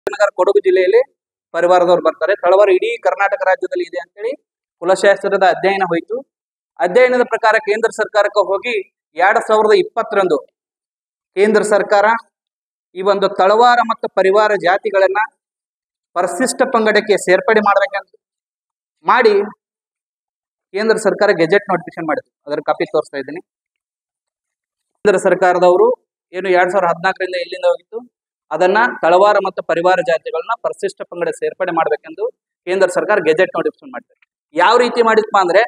ನಗರ ಕೊಡಗು ಜಿಲ್ಲೆಯಲ್ಲಿ ಪರಿವಾರದವ್ರು ಬರ್ತಾರೆ ತಳವಾರ ಇಡೀ ಕರ್ನಾಟಕ ರಾಜ್ಯದಲ್ಲಿ ಇದೆ ಅಂತೇಳಿ ಕುಲಶಾಸ್ತ್ರದ ಅಧ್ಯಯನ ಹೋಯಿತು ಅಧ್ಯಯನದ ಪ್ರಕಾರ ಕೇಂದ್ರ ಸರ್ಕಾರಕ್ಕೆ ಹೋಗಿ ಎರಡ್ ಸಾವಿರದ ಇಪ್ಪತ್ತರಂದು ಕೇಂದ್ರ ಸರ್ಕಾರ ಈ ಒಂದು ತಳವಾರ ಮತ್ತು ಪರಿವಾರ ಜಾತಿಗಳನ್ನ ಪರಿಶಿಷ್ಟ ಪಂಗಡಕ್ಕೆ ಸೇರ್ಪಡೆ ಮಾಡ್ಬೇಕಂತ ಮಾಡಿ ಕೇಂದ್ರ ಸರ್ಕಾರ ಗೆಜೆಟ್ ನೋಟಿಫಿಕೇಶನ್ ಮಾಡಿತು ಅದರ ಕಾಪಿ ತೋರಿಸ್ತಾ ಇದ್ದೀನಿ ಕೇಂದ್ರ ಸರ್ಕಾರದವರು ಏನು ಎರಡ್ ಸಾವಿರದ ಹದಿನಾಲ್ಕರಿಂದ ಎಲ್ಲಿಂದ ಹೋಗಿತ್ತು ಅದನ್ನ ತಳವಾರ ಮತ್ತು ಪರಿವಾರ ಜಾತಿಗಳನ್ನ ಪರಿಶಿಷ್ಟ ಪಂಗಡ ಸೇರ್ಪಡೆ ಮಾಡ್ಬೇಕೆಂದು ಕೇಂದ್ರ ಸರ್ಕಾರ ಗೆಜೆಟ್ ನೋಟಿಫಿಕೇಶನ್ ಮಾಡಿದೆ ಯಾವ ರೀತಿ ಮಾಡಿದ್ಪ ಅಂದ್ರೆ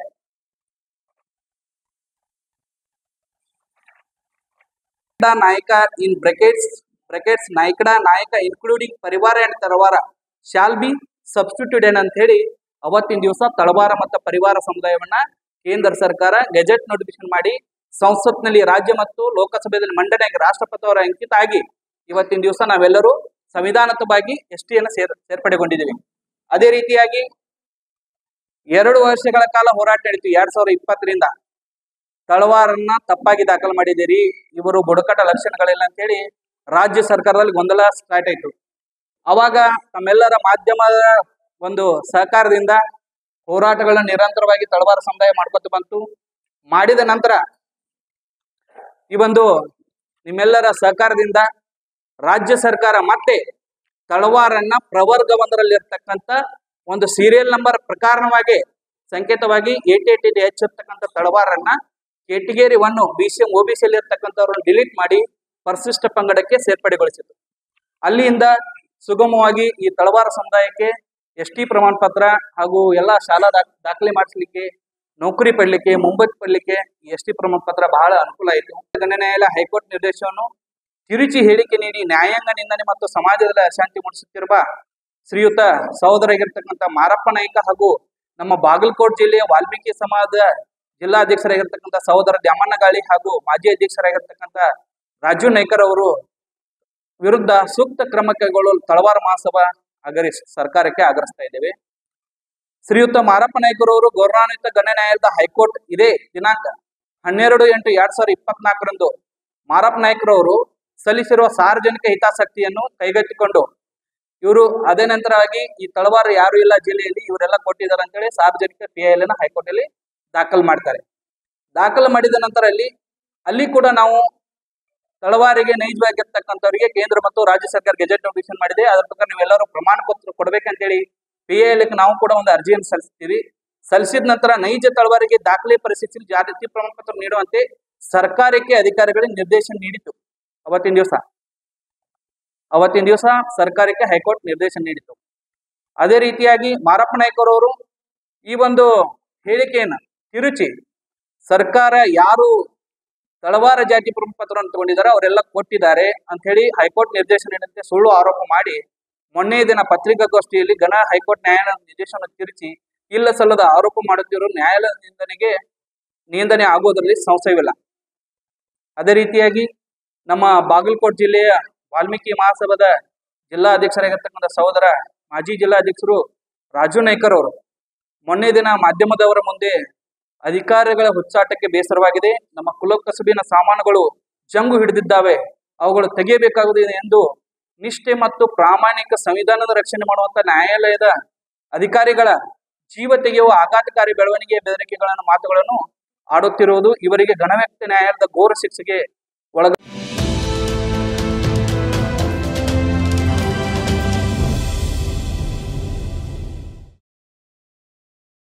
ನಾಯಕ in brackets brackets ನಾಯಕಡ Nayaka including Parivara and Talawara shall be substituted ಅಂತ ಹೇಳಿ ಅವತ್ತಿನ ದಿವಸ ತಳವಾರ ಮತ್ತು ಪರಿವಾರ ಸಮುದಾಯವನ್ನ ಕೇಂದ್ರ ಸರ್ಕಾರ ಗೆಜೆಟ್ ನೋಟಿಫಿಕೇಶನ್ ಮಾಡಿ ಸಂಸತ್ನಲ್ಲಿ ರಾಜ್ಯ ಮತ್ತು ಲೋಕಸಭೆಯಲ್ಲಿ ಮಂಡನೆಗೆ ರಾಷ್ಟ್ರಪತಿ ಅವರ ಅಂಕಿತ ಆಗಿ ಇವತ್ತಿನ ದಿವಸ ನಾವೆಲ್ಲರೂ ಸಂವಿಧಾನತವಾಗಿ ಎಸ್ ಟಿಯನ್ನು ಸೇರ್ ಸೇರ್ಪಡೆಗೊಂಡಿದ್ದೀವಿ ಅದೇ ರೀತಿಯಾಗಿ ಎರಡು ವರ್ಷಗಳ ಕಾಲ ಹೋರಾಟ ನಡೀತು ಎರಡ್ ಸಾವಿರದ ಇಪ್ಪತ್ತರಿಂದ ತಳವಾರನ್ನ ತಪ್ಪಾಗಿ ದಾಖಲು ಮಾಡಿದ್ದೀರಿ ಇವರು ಬುಡಕಟ್ಟ ಲಕ್ಷಣಗಳಿಲ್ಲ ಅಂತೇಳಿ ರಾಜ್ಯ ಸರ್ಕಾರದಲ್ಲಿ ಗೊಂದಲ ಸ್ಟಾರ್ಟ್ ಆಯ್ತು ಅವಾಗ ತಮ್ಮೆಲ್ಲರ ಮಾಧ್ಯಮದ ಒಂದು ಸಹಕಾರದಿಂದ ಹೋರಾಟಗಳನ್ನ ನಿರಂತರವಾಗಿ ತಳವಾರ ಸಮುದಾಯ ಮಾಡ್ಕೊತ ಬಂತು ಮಾಡಿದ ನಂತರ ಈ ಒಂದು ನಿಮ್ಮೆಲ್ಲರ ಸಹಕಾರದಿಂದ ರಾಜ್ಯ ಸರ್ಕಾರ ಮತ್ತೆ ತಳವಾರನ್ನ ಪ್ರವರ್ಗ ಒಂದರಲ್ಲಿರ್ತಕ್ಕಂಥ ಒಂದು ಸೀರಿಯಲ್ ನಂಬರ್ ಪ್ರಕಾರವಾಗಿ ಸಂಕೇತವಾಗಿ ಏಟಿ ಏಟಿ ಎಚ್ ಇರ್ತಕ್ಕಂಥ ತಳವಾರನ್ನ category one B C M O B C ಅಲ್ಲಿ ಇರ್ತಕ್ಕಂಥವ್ರನ್ನ ಡಿಲೀಟ್ ಮಾಡಿ ಪರಿಶಿಷ್ಟ ಪಂಗಡಕ್ಕೆ ಸೇರ್ಪಡೆಗೊಳಿಸಿತು ಅಲ್ಲಿಂದ ಸುಗಮವಾಗಿ ಈ ತಳವಾರ ಸಮುದಾಯಕ್ಕೆ ಎಸ್ ಟಿ ಪ್ರಮಾಣ ಪತ್ರ ಹಾಗೂ ಎಲ್ಲ ಶಾಲಾ ದಾಖ ದಾಖಲೆ ಮಾಡಿಸ್ಲಿಕ್ಕೆ ನೌಕರಿ ಪಡ್ಲಿಕ್ಕೆ ಮುಂಬೈ ಪಡ್ಲಿಕ್ಕೆ ಈ ಎಸ್ ಟಿ ಪ್ರಮಾಣ ಪತ್ರ ಬಹಳ ಅನುಕೂಲ ಆಯಿತು ಗಣ್ಯ ನ್ಯಾಯಾಲಯ ಹೈಕೋರ್ಟ್ ನಿರ್ದೇಶನವನ್ನು ತಿರುಚಿ ಹೇಳಿಕೆ ನೀಡಿ ನ್ಯಾಯಾಂಗ ನಿಂದನೆ ಮತ್ತು ಸಮಾಜದಲ್ಲಿ ಅಶಾಂತಿ ಮೂಡಿಸುತ್ತಿರುವ ಶ್ರೀಯುತ ಸಹೋದರಾಗಿರ್ತಕ್ಕಂಥ ಮಾರಪ್ಪ ನಾಯ್ಕ ಹಾಗೂ ನಮ್ಮ ಬಾಗಲಕೋಟ್ ಜಿಲ್ಲೆಯ ವಾಲ್ಮೀಕಿ ಸಮಾಜ ಜಿಲ್ಲಾಧ್ಯಕ್ಷರಾಗಿರ್ತಕ್ಕಂಥ ಸಹೋದರ ದ್ಯಾಮಣ್ಣಗಾಳಿ ಹಾಗೂ ಮಾಜಿ ಅಧ್ಯಕ್ಷರಾಗಿರ್ತಕ್ಕಂಥ ರಾಜು ನಾಯ್ಕರ್ ಅವರು ವಿರುದ್ಧ ಸೂಕ್ತ ಕ್ರಮ ಕೈಗೊಳ್ಳಲು ತಳವಾರ ಮಹಾಸಭಾ ಆಗರಿ ಸರ್ಕಾರಕ್ಕೆ ಆಗ್ರಹಿಸ್ತಾ ಇದ್ದೇವೆ ಶ್ರೀಯುತ ಮಾರಪ್ಪ ನಾಯ್ಕರವರು ಗೌರವಾನ್ವಿತ ಗಣ್ಯ ನ್ಯಾಯಾಲಯದ ಹೈಕೋರ್ಟ್ ಇದೇ ದಿನಾಂಕ ಹನ್ನೆರಡು ಎಂಟು ಎರಡ್ ಸಾವಿರದ ಇಪ್ಪತ್ನಾಲ್ಕರಂದು ಮಾರಪ್ಪ ನಾಯ್ಕರವರು ಸಲ್ಲಿಸಿರುವ ಸಾರ್ವಜನಿಕ ಹಿತಾಸಕ್ತಿಯನ್ನು ಕೈಗೆತ್ತಿಕೊಂಡು ಇವರು ಅದೇ ನಂತರವಾಗಿ ಈ ತಳವಾರ ಯಾರು ಇಲ್ಲ ಜಿಲ್ಲೆಯಲ್ಲಿ ಇವರೆಲ್ಲ ಕೊಟ್ಟಿದ್ದಾರೆ ಅಂತೇಳಿ ಸಾರ್ವಜನಿಕ ಪಿ ಎಲ್ ಹೈಕೋರ್ಟ್ ಅಲ್ಲಿ ದಾಖಲು ಮಾಡ್ತಾರೆ ದಾಖಲು ಮಾಡಿದ ನಂತರ ಅಲ್ಲಿ ಅಲ್ಲಿ ಕೂಡ ನಾವು ತಳವಾರಿಗೆ ನೈಜವಾಗಿರ್ತಕ್ಕಂಥವರಿಗೆ ಕೇಂದ್ರ ಮತ್ತು ರಾಜ್ಯ ಸರ್ಕಾರ ಗೆಜೆಟ್ ನೋಟಿಫಿಕೇಶನ್ ಮಾಡಿದೆ ಅದರ ಪ್ರಕಾರ ನೀವೆಲ್ಲರೂ ಪ್ರಮಾಣ ಪತ್ರ ಕೊಡ್ಬೇಕಂತೇಳಿ ಪಿ ಎಲ್ ನಾವು ಕೂಡ ಒಂದು ಅರ್ಜಿಯನ್ನು ಸಲ್ಲಿಸ್ತೀವಿ ಸಲ್ಲಿಸಿದ ನಂತರ ನೈಜ ತಳವಾರಿಗೆ ದಾಖಲೆ ಪರಿಸ್ಥಿತಿ ಜಾಗೃತಿ ಪ್ರಮಾಣ ಪತ್ರ ನೀಡುವಂತೆ ಸರ್ಕಾರಕ್ಕೆ ಅಧಿಕಾರಿಗಳಿಗೆ ನಿರ್ದೇಶನ ನೀಡಿತು ಅವತ್ತಿನ ದಿವಸ ಅವತ್ತಿನ ದಿವಸ ಸರ್ಕಾರಕ್ಕೆ ಹೈಕೋರ್ಟ್ ನಿರ್ದೇಶನ ನೀಡಿತು ಅದೇ ರೀತಿಯಾಗಿ ಮಾರಪ್ಪ ನಾಯ್ಕರವರು ಈ ಒಂದು ಹೇಳಿಕೆಯನ್ನ ತಿರುಚಿ ಸರ್ಕಾರ ಯಾರು ತಳವಾರ ಜಾತಿ ಪ್ರಮಾಣ ಪತ್ರವನ್ನು ತಗೊಂಡಿದ್ದಾರೆ ಅವರೆಲ್ಲ ಕೊಟ್ಟಿದ್ದಾರೆ ಅಂತ ಹೇಳಿ ಹೈಕೋರ್ಟ್ ನಿರ್ದೇಶನ ನೀಡುವಂತೆ ಸುಳ್ಳು ಆರೋಪ ಮಾಡಿ ಮೊನ್ನೆ ದಿನ ಪತ್ರಿಕಾಗೋಷ್ಠಿಯಲ್ಲಿ ಘನ ಹೈಕೋರ್ಟ್ ನ್ಯಾಯಾಲಯ ನಿರ್ದೇಶನ ತಿರುಚಿ ಇಲ್ಲ ಸಲ್ಲದ ಆರೋಪ ಮಾಡುತ್ತಿರುವ ನ್ಯಾಯಾಲಯ ನಿಂದನೆಗೆ ನಿಂದನೆ ಆಗೋದ್ರಲ್ಲಿ ಸಂಶಯವಿಲ್ಲ ಅದೇ ರೀತಿಯಾಗಿ ನಮ್ಮ ಬಾಗಲಕೋಟ್ ಜಿಲ್ಲೆಯ ವಾಲ್ಮೀಕಿ ಮಹಾಸಭಾದ ಜಿಲ್ಲಾ ಅಧ್ಯಕ್ಷರಾಗಿರ್ತಕ್ಕಂಥ ಸಹೋದರ ಮಾಜಿ ಜಿಲ್ಲಾಧ್ಯಕ್ಷರು ರಾಜು ನಾಯ್ಕರ್ ಅವರು ಮೊನ್ನೆ ದಿನ ಮಾಧ್ಯಮದವರ ಮುಂದೆ ಅಧಿಕಾರಿಗಳ ಹುಚ್ಚಾಟಕ್ಕೆ ಬೇಸರವಾಗಿದೆ ನಮ್ಮ ಕುಲಕಸುಬಿನ ಸಾಮಾನುಗಳು ಜಂಗು ಹಿಡಿದಿದ್ದಾವೆ ಅವುಗಳು ತೆಗೆಯಬೇಕಾಗುತ್ತದೆ ಎಂದು ನಿಷ್ಠೆ ಮತ್ತು ಪ್ರಾಮಾಣಿಕ ಸಂವಿಧಾನದ ರಕ್ಷಣೆ ಮಾಡುವಂತ ನ್ಯಾಯಾಲಯದ ಅಧಿಕಾರಿಗಳ ಜೀವ ತೆಗೆಯುವ ಆಘಾತಕಾರಿ ಬೆಳವಣಿಗೆಯ ಬೆದರಿಕೆಗಳನ್ನು ಮಾತುಗಳನ್ನು ಆಡುತ್ತಿರುವುದು ಇವರಿಗೆ ಗಣವ್ಯಕ್ತಿ ನ್ಯಾಯಾಲಯದ ಘೋರ ಶಿಕ್ಷೆಗೆ ಒಳಗ